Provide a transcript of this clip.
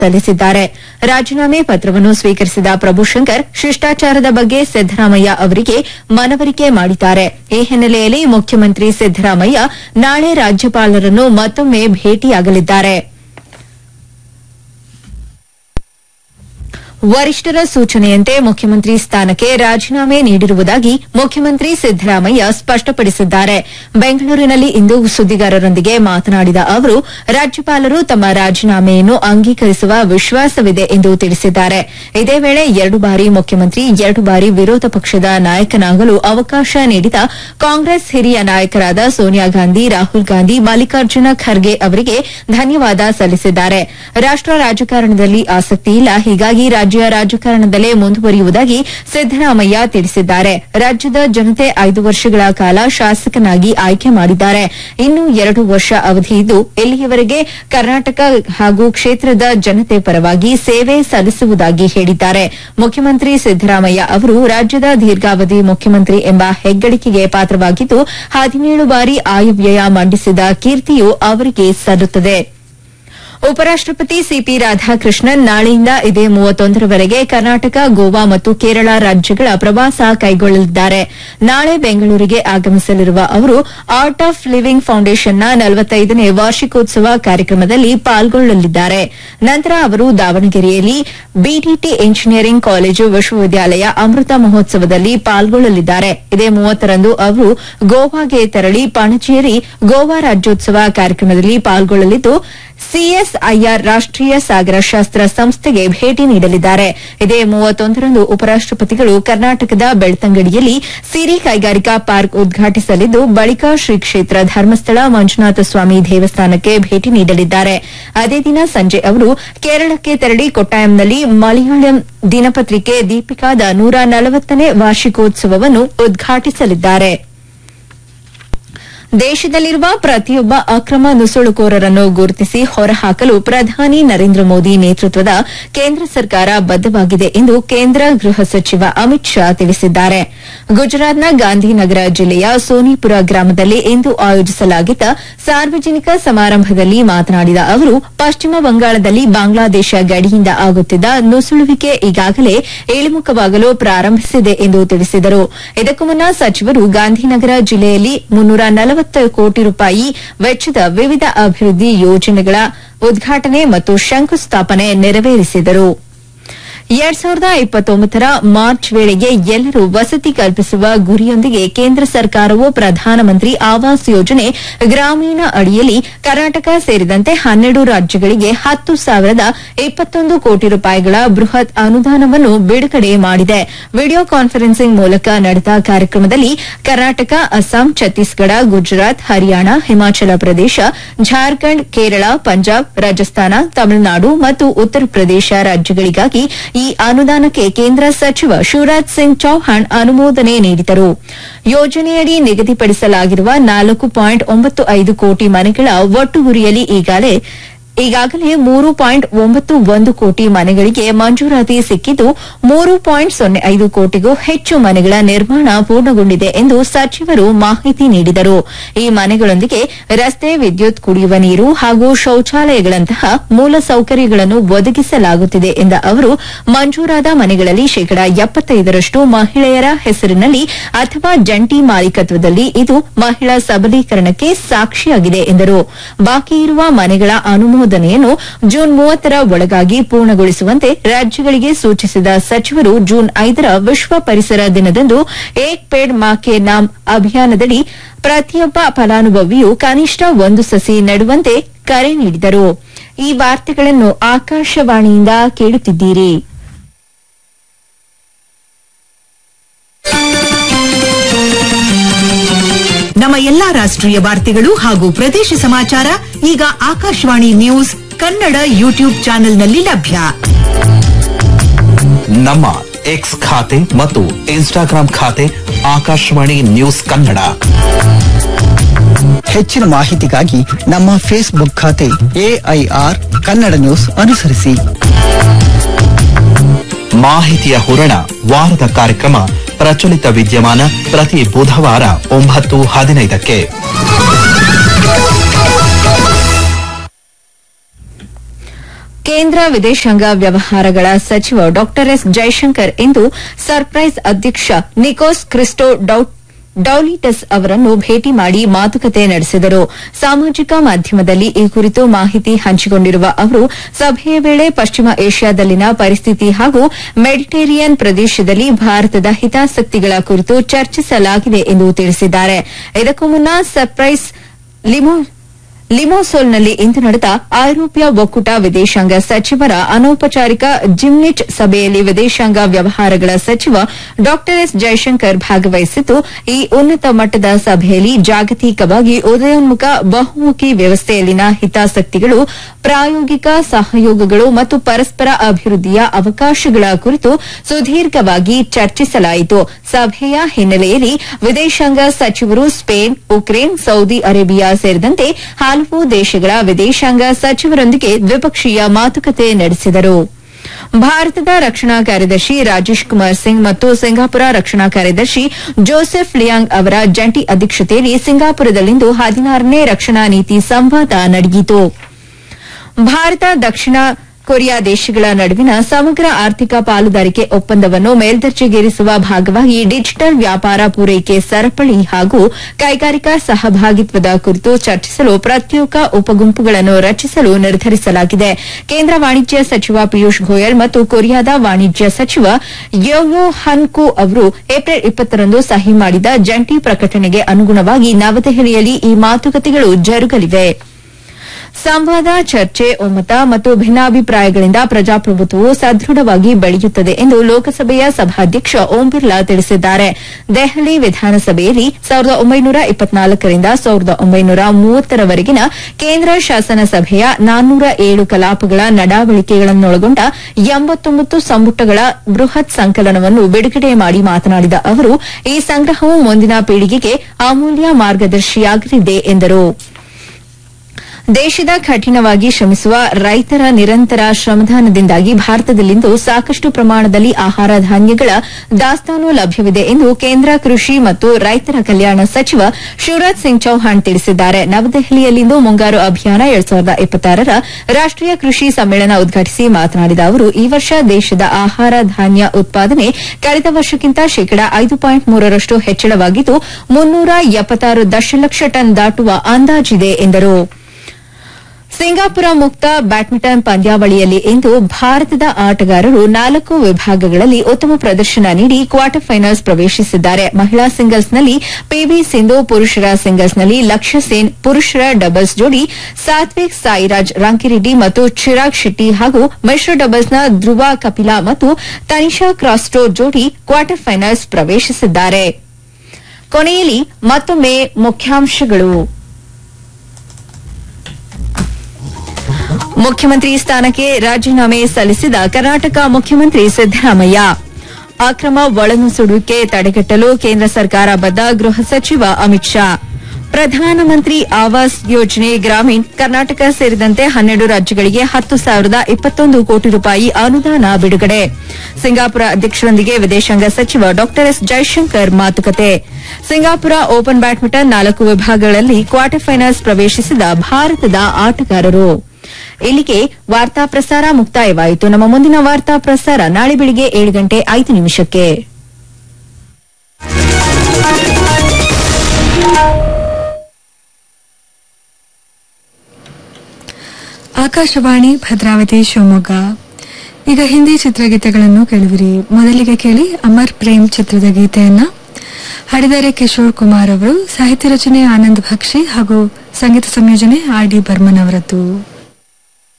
ಸಲ್ಲಿಸಿದ್ದಾರೆ ರಾಜೀನಾಮೆ ಪತ್ರವನ್ನು ಸ್ವೀಕರಿಸಿದ ಪ್ರಭುಶಂಕರ್ ಶಿಷ್ಟಾಚಾರದ ಬಗ್ಗೆ ಸಿದ್ದರಾಮಯ್ಯ ಅವರಿಗೆ ಮನವರಿಕೆ ಮಾಡಿದ್ದಾರೆ ಈ ಹಿನ್ನೆಲೆಯಲ್ಲಿ ಮುಖ್ಯಮಂತ್ರಿ ಸಿದ್ದರಾಮಯ್ಯ ನಾಳೆ ರಾಜ್ಯಪಾಲರನ್ನು ಮತ್ತೊಮ್ಮೆ ಭೇಟಿಯಾಗಲಿದ್ದಾರೆ ವರಿಷ್ಠರ ಸೂಚನೆಯಂತೆ ಮುಖ್ಯಮಂತ್ರಿ ಸ್ಥಾನಕ್ಕೆ ರಾಜೀನಾಮೆ ನೀಡಿರುವುದಾಗಿ ಮುಖ್ಯಮಂತ್ರಿ ಸಿದ್ದರಾಮಯ್ಯ ಸ್ಪಷ್ಟಪಡಿಸಿದ್ದಾರೆ ಬೆಂಗಳೂರಿನಲ್ಲಿ ಇಂದು ಸುದ್ದಿಗಾರರೊಂದಿಗೆ ಮಾತನಾಡಿದ ಅವರು ರಾಜ್ಯಪಾಲರು ತಮ್ಮ ರಾಜೀನಾಮೆಯನ್ನು ಅಂಗೀಕರಿಸುವ ವಿಶ್ವಾಸವಿದೆ ಎಂದು ತಿಳಿಸಿದ್ದಾರೆ ಇದೇ ವೇಳೆ ಎರಡು ಬಾರಿ ಮುಖ್ಯಮಂತ್ರಿ ಎರಡು ಬಾರಿ ವಿರೋಧ ಪಕ್ಷದ ನಾಯಕನಾಗಲು ಅವಕಾಶ ನೀಡಿದ ಕಾಂಗ್ರೆಸ್ ಹಿರಿಯ ನಾಯಕರಾದ ಸೋನಿಯಾ ಗಾಂಧಿ ರಾಹುಲ್ ಗಾಂಧಿ ಮಲ್ಲಿಕಾರ್ಜುನ ಖರ್ಗೆ ಅವರಿಗೆ ಧನ್ಯವಾದ ಸಲ್ಲಿಸಿದ್ದಾರೆ ರಾಷ್ಟ ರಾಜಕಾರಣದಲ್ಲಿ ಆಸಕ್ತಿ ಇಲ್ಲ ಹೀಗಾಗಿ ರಾಜ್ಯ ರಾಜಕಾರಣದಲ್ಲೇ ಮುಂದುವರಿಯುವುದಾಗಿ ಸಿದ್ದರಾಮಯ್ಯ ತಿಳಿಸಿದ್ದಾರೆ ರಾಜ್ಯದ ಜನತೆ ಐದು ವರ್ಷಗಳ ಕಾಲ ಶಾಸಕನಾಗಿ ಆಯ್ಕೆ ಮಾಡಿದ್ದಾರೆ ಇನ್ನು ಎರಡು ವರ್ಷ ಅವಧಿ ಇದ್ದು ಇಲ್ಲಿಯವರೆಗೆ ಕರ್ನಾಟಕ ಹಾಗೂ ಕ್ಷೇತ್ರದ ಜನತೆ ಪರವಾಗಿ ಸೇವೆ ಸಲ್ಲಿಸುವುದಾಗಿ ಹೇಳಿದ್ದಾರೆ ಮುಖ್ಯಮಂತ್ರಿ ಸಿದ್ದರಾಮಯ್ಯ ಅವರು ರಾಜ್ಯದ ದೀರ್ಘಾವಧಿ ಮುಖ್ಯಮಂತ್ರಿ ಎಂಬ ಹೆಗ್ಗಳಿಕೆಗೆ ಪಾತ್ರವಾಗಿದ್ದು ಹದಿನೇಳು ಬಾರಿ ಆಯವ್ಯಯ ಮಂಡಿಸಿದ ಕೀರ್ತಿಯು ಅವರಿಗೆ ಸಲ್ಲುತ್ತದೆ ಉಪರಾಷ್ಟಪತಿ ಸಿಪಿ ರಾಧಾಕೃಷ್ಣನ್ ನಾಳೆಯಿಂದ ಇದೇ ಮೂವತ್ತೊಂದರವರೆಗೆ ಕರ್ನಾಟಕ ಗೋವಾ ಮತ್ತು ಕೇರಳ ರಾಜ್ಯಗಳ ಪ್ರವಾಸ ಕೈಗೊಳ್ಳಲಿದ್ದಾರೆ ನಾಳೆ ಬೆಂಗಳೂರಿಗೆ ಆಗಮಿಸಲಿರುವ ಅವರು ಆರ್ಟ್ ಆಫ್ ಲಿವಿಂಗ್ ಫೌಂಡೇಶನ್ನ ನಲವತ್ತೈದನೇ ವಾರ್ಷಿಕೋತ್ಸವ ಕಾರ್ಯಕ್ರಮದಲ್ಲಿ ಪಾಲ್ಗೊಳ್ಳಲಿದ್ದಾರೆ ನಂತರ ಅವರು ದಾವಣಗೆರೆಯಲ್ಲಿ ಬಿಟಿಟಿ ಇಂಜಿನಿಯರಿಂಗ್ ಕಾಲೇಜು ವಿಶ್ವವಿದ್ಯಾಲಯ ಅಮೃತ ಮಹೋತ್ಸವದಲ್ಲಿ ಪಾಲ್ಗೊಳ್ಳಲಿದ್ದಾರೆ ಇದೇ ಮೂವತ್ತರಂದು ಅವರು ಗೋವಾಗೆ ತೆರಳಿ ಪಣಜಿಯಲ್ಲಿ ಗೋವಾ ರಾಜ್ಯೋತ್ಸವ ಕಾರ್ಯಕ್ರಮದಲ್ಲಿ ಪಾಲ್ಗೊಳ್ಳಲಿದ್ದು ಸಿಎಸ್ಐಆರ್ ರಾಷ್ಟೀಯ ಸಾಗರಶಾಸ್ತ್ರ ಸಂಸ್ಥೆಗೆ ಭೇಟಿ ನೀಡಲಿದ್ದಾರೆ ಇದೇ ಮೂವತ್ತೊಂದರಂದು ಉಪರಾಷ್ಟಪತಿಗಳು ಕರ್ನಾಟಕದ ಬೆಳ್ತಂಗಡಿಯಲ್ಲಿ ಸಿರಿ ಕೈಗಾರಿಕಾ ಪಾರ್ಕ್ ಉದ್ಘಾಟಿಸಲಿದ್ದು ಬಳಿಕ ಶ್ರೀ ಕ್ಷೇತ್ರ ಧರ್ಮಸ್ಥಳ ಮಂಜುನಾಥ ಸ್ವಾಮಿ ದೇವಸ್ಥಾನಕ್ಕೆ ಭೇಟಿ ನೀಡಲಿದ್ದಾರೆ ಅದೇ ದಿನ ಸಂಜೆ ಅವರು ಕೇರಳಕ್ಕೆ ತೆರಳಿ ಕೊಟ್ಟಾಯಂನಲ್ಲಿ ಮಲಯಾಳಂ ದಿನಪತ್ರಿಕೆ ದೀಪಿಕಾದ ನೂರ ನಲವತ್ತನೇ ವಾರ್ಷಿಕೋತ್ಸವವನ್ನು ಉದ್ಘಾಟಿಸಲಿದ್ದಾರೆ ದೇಶದಲ್ಲಿರುವ ಪ್ರತಿಯೊಬ್ಬ ಅಕ್ರಮ ನುಸುಳುಕೋರರನ್ನು ಗುರುತಿಸಿ ಹೊರಹಾಕಲು ಪ್ರಧಾನಿ ನರೇಂದ್ರ ಮೋದಿ ನೇತೃತ್ವದ ಕೇಂದ್ರ ಸರ್ಕಾರ ಬದ್ದವಾಗಿದೆ ಎಂದು ಕೇಂದ್ರ ಗೃಹ ಸಚಿವ ಅಮಿತ್ ಶಾ ತಿಳಿಸಿದ್ದಾರೆ ಗುಜರಾತ್ನ ಗಾಂಧಿನಗರ ಜಿಲ್ಲೆಯ ಸೋನಿಪುರ ಗ್ರಾಮದಲ್ಲಿ ಇಂದು ಆಯೋಜಿಸಲಾಗಿದ್ದ ಸಾರ್ವಜನಿಕ ಸಮಾರಂಭದಲ್ಲಿ ಮಾತನಾಡಿದ ಅವರು ಪಶ್ಚಿಮ ಬಂಗಾಳದಲ್ಲಿ ಬಾಂಗ್ಲಾದೇಶ ಗಡಿಯಿಂದ ಆಗುತ್ತಿದ್ದ ನುಸುಳುವಿಕೆ ಈಗಾಗಲೇ ಇಳಿಮುಖವಾಗಲು ಪ್ರಾರಂಭಿಸಿದೆ ಎಂದು ತಿಳಿಸಿದರು ಇದಕ್ಕೂ ಮುನ್ನ ಸಚಿವರು ಗಾಂಧಿನಗರ ಜಿಲ್ಲೆಯಲ್ಲಿ ಮುನ್ನೂರ ನಲವತ್ತು ಕೋಟಿ ರೂಪಾಯಿ ವೆಚ್ಚದ ವಿವಿಧ ಅಭಿವೃದ್ಧಿ ಯೋಜನೆಗಳ ಉದ್ಘಾಟನೆ ಮತ್ತು ಶಂಕುಸ್ಥಾಪನೆ ನೆರವೇರಿಸಿದರು ಎರಡ್ ಸಾವಿರದ ಇಪ್ಪತ್ತೊಂಬತ್ತರ ಮಾರ್ಚ್ ವೇಳೆಗೆ ಎಲ್ಲರೂ ವಸತಿ ಕಲ್ಪಿಸುವ ಗುರಿಯೊಂದಿಗೆ ಕೇಂದ್ರ ಸರ್ಕಾರವು ಪ್ರಧಾನಮಂತ್ರಿ ಆವಾಸ್ ಯೋಜನೆ ಗ್ರಾಮೀಣ ಅಡಿಯಲ್ಲಿ ಕರ್ನಾಟಕ ಸೇರಿದಂತೆ ಹನ್ನೆರಡು ರಾಜ್ಯಗಳಿಗೆ ಹತ್ತು ಸಾವಿರದ ಇಪ್ಪತ್ತೊಂದು ಕೋಟಿ ರೂಪಾಯಿಗಳ ಬೃಹತ್ ಅನುದಾನವನ್ನು ಬಿಡುಗಡೆ ಮಾಡಿದೆ ವಿಡಿಯೋ ಕಾನ್ಫರೆನ್ಸಿಂಗ್ ಮೂಲಕ ನಡೆದ ಕಾರ್ಯಕ್ರಮದಲ್ಲಿ ಕರ್ನಾಟಕ ಅಸ್ಸಾಂ ಛತ್ತೀಸ್ಗಢ ಗುಜರಾತ್ ಹರಿಯಾಣ ಹಿಮಾಚಲ ಪ್ರದೇಶ ಜಾರ್ಖಂಡ್ ಕೇರಳ ಪಂಜಾಬ್ ರಾಜಸ್ಥಾನ ತಮಿಳುನಾಡು ಮತ್ತು ಉತ್ತರ ಪ್ರದೇಶ ರಾಜ್ಯಗಳಿಗಾಗಿ ಈ ಅನುದಾನಕ್ಕೆ ಕೇಂದ್ರ ಸಚಿವ ಶಿವರಾಜ್ ಸಿಂಗ್ ಚೌಹಾಣ್ ಅನುಮೋದನೆ ನೀಡಿದರು ಯೋಜನೆಯಡಿ ನಿಗದಿಪಡಿಸಲಾಗಿರುವ ನಾಲ್ಕು ಪಾಯಿಂಟ್ ಒಂಬತ್ತು ಐದು ಕೋಟಿ ಮನೆಗಳ ಒಟ್ಟು ಗುರಿಯಲ್ಲಿ ಈಗಾಗಲೇ ಈಗಾಗಲೇ ಮೂರು ಪಾಯಿಂಟ್ ಒಂಬತ್ತು ಒಂದು ಕೋಟಿ ಮನೆಗಳಿಗೆ ಮಂಜೂರಾತಿ ಸಿಕ್ಕಿದ್ದು ಮೂರು ಪಾಯಿಂಟ್ ಸೊನ್ನೆ ಐದು ಕೋಟಿಗೂ ಹೆಚ್ಚು ಮನೆಗಳ ನಿರ್ಮಾಣ ಪೂರ್ಣಗೊಂಡಿದೆ ಎಂದು ಸಚಿವರು ಮಾಹಿತಿ ನೀಡಿದರು ಈ ಮನೆಗಳೊಂದಿಗೆ ರಸ್ತೆ ವಿದ್ಯುತ್ ಕುಡಿಯುವ ನೀರು ಹಾಗೂ ಶೌಚಾಲಯಗಳಂತಹ ಮೂಲಸೌಕರ್ಯಗಳನ್ನು ಒದಗಿಸಲಾಗುತ್ತಿದೆ ಎಂದ ಅವರು ಮಂಜೂರಾದ ಮನೆಗಳಲ್ಲಿ ಶೇಕಡಾ ಎಪ್ಪತ್ತೈದರಷ್ಟು ಮಹಿಳೆಯರ ಹೆಸರಿನಲ್ಲಿ ಅಥವಾ ಜಂಟಿ ಮಾಲೀಕತ್ವದಲ್ಲಿ ಇದು ಮಹಿಳಾ ಸಬಲೀಕರಣಕ್ಕೆ ಸಾಕ್ಷಿಯಾಗಿದೆ ಎಂದರು ಬಾಕಿ ಇರುವ ಮನೆಗಳ ಅನುಮೋದನೆಯನ್ನು ಜೂನ್ ಮೂವತ್ತರ ಒಳಗಾಗಿ ಪೂರ್ಣಗೊಳಿಸುವಂತೆ ರಾಜ್ಯಗಳಿಗೆ ಸೂಚಿಸಿದ ಸಚಿವರು ಜೂನ್ ಐದರ ವಿಶ್ವ ಪರಿಸರ ದಿನದಂದು ಏಕ್ ಪೇಡ್ ಮಾ ಕೆ ನಾಮ್ ಅಭಿಯಾನದಡಿ ಪ್ರತಿಯೊಬ್ಬ ಫಲಾನುಭವಿಯು ಕನಿಷ್ಠ ಒಂದು ಸಸಿ ನೆಡುವಂತೆ ಕರೆ ನೀಡಿದರು ಈ ವಾರ್ತೆಗಳನ್ನು ಆಕಾಶವಾಣಿಯಿಂದ ಕೇಳುತ್ತಿದ್ದೀರಿ ನಮ್ಮ ಎಲ್ಲಾ ರಾಷ್ಟ್ರೀಯ ವಾರ್ತೆಗಳು ಹಾಗೂ ಪ್ರದೇಶ ಸಮಾಚಾರ ಈಗ ಆಕಾಶವಾಣಿ ನ್ಯೂಸ್ ಕನ್ನಡ ಯೂಟ್ಯೂಬ್ ಚಾನೆಲ್ನಲ್ಲಿ ಲಭ್ಯ ನಮ್ಮ ಎಕ್ಸ್ ಖಾತೆ ಮತ್ತು ಇನ್ಸ್ಟಾಗ್ರಾಂ ಖಾತೆ ಆಕಾಶವಾಣಿ ನ್ಯೂಸ್ ಕನ್ನಡ ಹೆಚ್ಚಿನ ಮಾಹಿತಿಗಾಗಿ ನಮ್ಮ ಫೇಸ್ಬುಕ್ ಖಾತೆ ಎಐಆರ್ ಕನ್ನಡ ನ್ಯೂಸ್ ಅನುಸರಿಸಿ ಮಾಹಿತಿಯ ಹೂರಣ ವಾರದ ಕಾರ್ಯಕ್ರಮ ಪ್ರಚಲಿತ ವಿದ್ಯಮಾನ ಪ್ರತಿ ಬುಧವಾರ ಒಂಬತ್ತು ಹದಿನೈದಕ್ಕೆ ಕೇಂದ್ರ ವಿದೇಶಾಂಗ ವ್ಯವಹಾರಗಳ ಸಚಿವ ಡಾ ಎಸ್ ಜೈಶಂಕರ್ ಇಂದು ಸರ್ಪ್ರೈಸ್ ಅಧ್ಯಕ್ಷ ನಿಕೋಸ್ ಕ್ರಿಸ್ಟೋ ಡೌಟ್ ಡೌಲಿಟಸ್ ಅವರನ್ನು ಭೇಟಿ ಮಾಡಿ ಮಾತುಕತೆ ನಡೆಸಿದರು ಸಾಮಾಜಿಕ ಮಾಧ್ಯಮದಲ್ಲಿ ಈ ಕುರಿತು ಮಾಹಿತಿ ಹಂಚಿಕೊಂಡಿರುವ ಅವರು ಸಭೆಯ ವೇಳೆ ಪಶ್ಚಿಮ ಏಷ್ಯಾದಲ್ಲಿನ ಪರಿಸ್ಥಿತಿ ಹಾಗೂ ಮೆಡಿಟೇರಿಯನ್ ಪ್ರದೇಶದಲ್ಲಿ ಭಾರತದ ಹಿತಾಸಕ್ತಿಗಳ ಕುರಿತು ಚರ್ಚಿಸಲಾಗಿದೆ ಎಂದು ತಿಳಿಸಿದ್ದಾರೆ ಇದಕ್ಕೂ ಮುನ್ನ ಸರ್ಪ್ರೈಸ್ ಲಿಮೋ ಲಿಮೋಸೋಲ್ನಲ್ಲಿ ಇಂದು ನಡೆದ ಐರೋಪ್ಯ ಒಕ್ಕೂಟ ವಿದೇಶಾಂಗ ಸಚಿವರ ಅನೌಪಚಾರಿಕ ಜಿಮ್ನಿಟ್ ಸಭೆಯಲ್ಲಿ ವಿದೇಶಾಂಗ ವ್ಯವಹಾರಗಳ ಸಚಿವ ಡಾ ಎಸ್ ಜೈಶಂಕರ್ ಭಾಗವಹಿಸಿದ್ದು ಈ ಉನ್ನತ ಮಟ್ಟದ ಸಭೆಯಲ್ಲಿ ಜಾಗತಿಕವಾಗಿ ಉದಯೋನ್ಮುಖ ಬಹುಮುಖಿ ವ್ಯವಸ್ಥೆಯಲ್ಲಿನ ಹಿತಾಸಕ್ತಿಗಳು ಪ್ರಾಯೋಗಿಕ ಸಹಯೋಗಗಳು ಮತ್ತು ಪರಸ್ಪರ ಅಭಿವೃದ್ಧಿಯ ಅವಕಾಶಗಳ ಕುರಿತು ಸುದೀರ್ಘವಾಗಿ ಚರ್ಚಿಸಲಾಯಿತು ಸಭೆಯ ಹಿನ್ನೆಲೆಯಲ್ಲಿ ವಿದೇಶಾಂಗ ಸಚಿವರು ಸ್ಪೇನ್ ಉಕ್ರೇನ್ ಸೌದಿ ಅರೇಬಿಯಾ ಸೇರಿದಂತೆ ಹಲವು ದೇಶಗಳ ವಿದೇಶಾಂಗ ಸಚಿವರೊಂದಿಗೆ ದ್ವಿಪಕ್ಷೀಯ ಮಾತುಕತೆ ನಡೆಸಿದರು ಭಾರತದ ರಕ್ಷಣಾ ಕಾರ್ಯದರ್ಶಿ ರಾಜೇಶ್ ಕುಮಾರ್ ಸಿಂಗ್ ಮತ್ತು ಸಿಂಗಾಪುರ ರಕ್ಷಣಾ ಕಾರ್ಯದರ್ಶಿ ಜೋಸೆಫ್ ಲಿಯಾಂಗ್ ಅವರ ಜಂಟಿ ಅಧ್ಯಕ್ಷತೆಯಲ್ಲಿ ಸಿಂಗಾಪುರದಲ್ಲಿಂದು ಹದಿನಾರನೇ ರಕ್ಷಣಾ ನೀತಿ ಸಂವಾದ ನಡೆಯಿತು ಭಾರತ ದಕ್ಷಿಣ ಕೊರಿಯಾ ದೇಶಗಳ ನಡುವಿನ ಸಮಗ್ರ ಆರ್ಥಿಕ ಪಾಲುದಾರಿಕೆ ಒಪ್ಪಂದವನ್ನು ಮೇಲ್ದರ್ಜೆಗೇರಿಸುವ ಭಾಗವಾಗಿ ಡಿಜಿಟಲ್ ವ್ಯಾಪಾರ ಪೂರೈಕೆ ಸರಪಳಿ ಹಾಗೂ ಕೈಗಾರಿಕಾ ಸಹಭಾಗಿತ್ವದ ಕುರಿತು ಚರ್ಚಿಸಲು ಪ್ರತ್ಯೇಕ ಉಪಗುಂಪುಗಳನ್ನು ರಚಿಸಲು ನಿರ್ಧರಿಸಲಾಗಿದೆ ಕೇಂದ್ರ ವಾಣಿಜ್ಯ ಸಚಿವ ಪಿಯೂಷ್ ಗೋಯಲ್ ಮತ್ತು ಕೊರಿಯಾದ ವಾಣಿಜ್ಯ ಸಚಿವ ಯೋಯೋ ಹನ್ಕು ಅವರು ಏಪ್ರಿಲ್ ಇಪ್ಪತ್ತರಂದು ಸಹಿ ಮಾಡಿದ ಜಂಟಿ ಪ್ರಕಟಣೆಗೆ ಅನುಗುಣವಾಗಿ ನವದೆಹಲಿಯಲ್ಲಿ ಈ ಮಾತುಕತೆಗಳು ಜರುಗಲಿವೆ ಸಂವಾದ ಚರ್ಚೆ ಒಮ್ಮತ ಮತ್ತು ಭಿನ್ನಾಭಿಪ್ರಾಯಗಳಿಂದ ಪ್ರಜಾಪ್ರಭುತ್ವವು ಸದೃಢವಾಗಿ ಬೆಳೆಯುತ್ತದೆ ಎಂದು ಲೋಕಸಭೆಯ ಸಭಾಧ್ಯಕ್ಷ ಓಂ ಬಿರ್ಲಾ ತಿಳಿಸಿದ್ದಾರೆ ದೆಹಲಿ ವಿಧಾನಸಭೆಯಲ್ಲಿ ಸಾವಿರದ ಒಂಬೈನೂರ ಇಪ್ಪತ್ನಾಲ್ಕರಿಂದ ಸಾವಿರದ ಒಂಬೈನೂರ ಮೂವತ್ತರವರೆಗಿನ ಕೇಂದ್ರ ಶಾಸನ ಸಭೆಯ ನಾನ್ನೂರ ಏಳು ಕಲಾಪಗಳ ನಡಾವಳಿಕೆಗಳನ್ನೊಳಗೊಂಡ ಎಂಬತ್ತೊಂಬತ್ತು ಸಂಪುಟಗಳ ಬೃಹತ್ ಸಂಕಲನವನ್ನು ಬಿಡುಗಡೆ ಮಾಡಿ ಮಾತನಾಡಿದ ಅವರು ಈ ಸಂಗ್ರಹವು ಮುಂದಿನ ಪೀಳಿಗೆಗೆ ಅಮೂಲ್ಯ ಮಾರ್ಗದರ್ಶಿಯಾಗಲಿದೆ ಎಂದರು ದೇಶದ ಕಠಿಣವಾಗಿ ಶ್ರಮಿಸುವ ರೈತರ ನಿರಂತರ ಶ್ರಮದಾನದಿಂದಾಗಿ ಭಾರತದಲ್ಲಿಂದು ಸಾಕಷ್ಟು ಪ್ರಮಾಣದಲ್ಲಿ ಆಹಾರ ಧಾನ್ಯಗಳ ದಾಸ್ತಾನು ಲಭ್ಯವಿದೆ ಎಂದು ಕೇಂದ್ರ ಕೃಷಿ ಮತ್ತು ರೈತರ ಕಲ್ಯಾಣ ಸಚಿವ ಶಿವರಾಜ್ ಸಿಂಗ್ ಚೌಹಾಣ್ ತಿಳಿಸಿದ್ದಾರೆ ನವದೆಹಲಿಯಲ್ಲಿಂದು ಮುಂಗಾರು ಅಭಿಯಾನ ಎರಡ್ ಸಾವಿರದ ಇಪ್ಪತ್ತಾರರ ರಾಷ್ಟೀಯ ಕೃಷಿ ಸಮ್ಮೇಳನ ಉದ್ಘಾಟಿಸಿ ಮಾತನಾಡಿದ ಅವರು ಈ ವರ್ಷ ದೇಶದ ಆಹಾರ ಧಾನ್ಯ ಉತ್ಪಾದನೆ ಕಳೆದ ವರ್ಷಕ್ಕಿಂತ ಶೇಕಡಾ ಐದು ಪಾಯಿಂಟ್ ಮೂರರಷ್ಟು ಹೆಚ್ಚಳವಾಗಿದ್ದು ಮುನ್ನೂರ ಎಪ್ಪತ್ತಾರು ದಶಲಕ್ಷ ಟನ್ ದಾಟುವ ಅಂದಾಜಿದೆ ಎಂದರು ಸಿಂಗಾಪುರ ಮುಕ್ತ ಬ್ಯಾಡ್ಮಿಂಟನ್ ಪಂದ್ಯಾವಳಿಯಲ್ಲಿ ಇಂದು ಭಾರತದ ಆಟಗಾರರು ನಾಲ್ಕು ವಿಭಾಗಗಳಲ್ಲಿ ಉತ್ತಮ ಪ್ರದರ್ಶನ ನೀಡಿ ಕ್ವಾರ್ಟರ್ ಫೈನಲ್ಸ್ ಪ್ರವೇಶಿಸಿದ್ದಾರೆ ಮಹಿಳಾ ಸಿಂಗಲ್ಸ್ನಲ್ಲಿ ಪಿವಿ ಸಿಂಧು ಪುರುಷರ ಸಿಂಗಲ್ಸ್ನಲ್ಲಿ ಲಕ್ಷ್ಯ ಸೇನ್ ಪುರುಷರ ಡಬಲ್ಸ್ ಜೋಡಿ ಸಾತ್ವಿಕ್ ಸಾಯಿರಾಜ್ ರಾಂಕಿರೆಡ್ಡಿ ಮತ್ತು ಚಿರಾಗ್ ಶೆಟ್ಟಿ ಹಾಗೂ ಮಿಶ್ರ ಡಬಲ್ಸ್ನ ಧ್ರುವ ಕಪಿಲಾ ಮತ್ತು ತನಿಷಾ ಕ್ರಾಸ್ಟೋ ಜೋಡಿ ಕ್ವಾರ್ಟರ್ ಫೈನಲ್ಸ್ ಪ್ರವೇಶಿಸಿದ್ದಾರೆ ಕೊನೆಯಲ್ಲಿ ಮತ್ತೊಮ್ಮೆ ಮುಖ್ಯಾಂಶಗಳು ಮುಖ್ಯಮಂತ್ರಿ ಸ್ಥಾನಕ್ಕೆ ರಾಜೀನಾಮೆ ಸಲ್ಲಿಸಿದ ಕರ್ನಾಟಕ ಮುಖ್ಯಮಂತ್ರಿ ಸಿದ್ದರಾಮಯ್ಯ ಅಕ್ರಮ ಒಳನುಸುಳುವಿಕೆ ತಡೆಗಟ್ಟಲು ಕೇಂದ್ರ ಸರ್ಕಾರ ಬದ್ಧ ಗೃಹ ಸಚಿವ ಅಮಿತ್ ಶಾ ಪ್ರಧಾನಮಂತ್ರಿ ಆವಾಸ್ ಯೋಜನೆ ಗ್ರಾಮೀಣ್ ಕರ್ನಾಟಕ ಸೇರಿದಂತೆ ಹನ್ನೆರಡು ರಾಜ್ಯಗಳಿಗೆ ಹತ್ತು ಸಾವಿರದ ಇಪ್ಪತ್ತೊಂದು ಕೋಟಿ ರೂಪಾಯಿ ಅನುದಾನ ಬಿಡುಗಡೆ ಸಿಂಗಾಪುರ ಅಧ್ಯಕ್ಷರೊಂದಿಗೆ ವಿದೇಶಾಂಗ ಸಚಿವ ಡಾ ಎಸ್ ಜೈಶಂಕರ್ ಮಾತುಕತೆ ಸಿಂಗಾಪುರ ಓಪನ್ ಬ್ಯಾಡ್ಮಿಂಟನ್ ನಾಲ್ಕು ವಿಭಾಗಗಳಲ್ಲಿ ಕ್ವಾರ್ಟರ್ ಫೈನಲ್ಸ್ ಪ್ರವೇಶಿಸಿದ ಭಾರತದ ಆಟಗಾರರು ಇಲ್ಲಿಗೆ ವಾರ್ತಾ ಪ್ರಸಾರ ಮುಕ್ತಾಯವಾಯಿತು ನಮ್ಮ ಮುಂದಿನ ವಾರ್ತಾ ಪ್ರಸಾರ ನಾಳೆ ಬೆಳಿಗ್ಗೆ ಏಳು ಗಂಟೆ ಐದು ನಿಮಿಷಕ್ಕೆ ಆಕಾಶವಾಣಿ ಭದ್ರಾವತಿ ಶಿವಮೊಗ್ಗ ಈಗ ಹಿಂದಿ ಚಿತ್ರಗೀತೆಗಳನ್ನು ಕೇಳುವಿರಿ ಮೊದಲಿಗೆ ಕೇಳಿ ಅಮರ್ ಪ್ರೇಮ್ ಚಿತ್ರದ ಗೀತೆಯನ್ನ ಹಾಡಿದ್ದಾರೆ ಕಿಶೋರ್ ಕುಮಾರ್ ಅವರು ಸಾಹಿತ್ಯ ರಚನೆ ಆನಂದ್ ಭಕ್ಷಿ ಹಾಗೂ ಸಂಗೀತ ಸಂಯೋಜನೆ ಆರ್ ಡಿ ಬರ್ಮನ್ ಅವರದ್ದು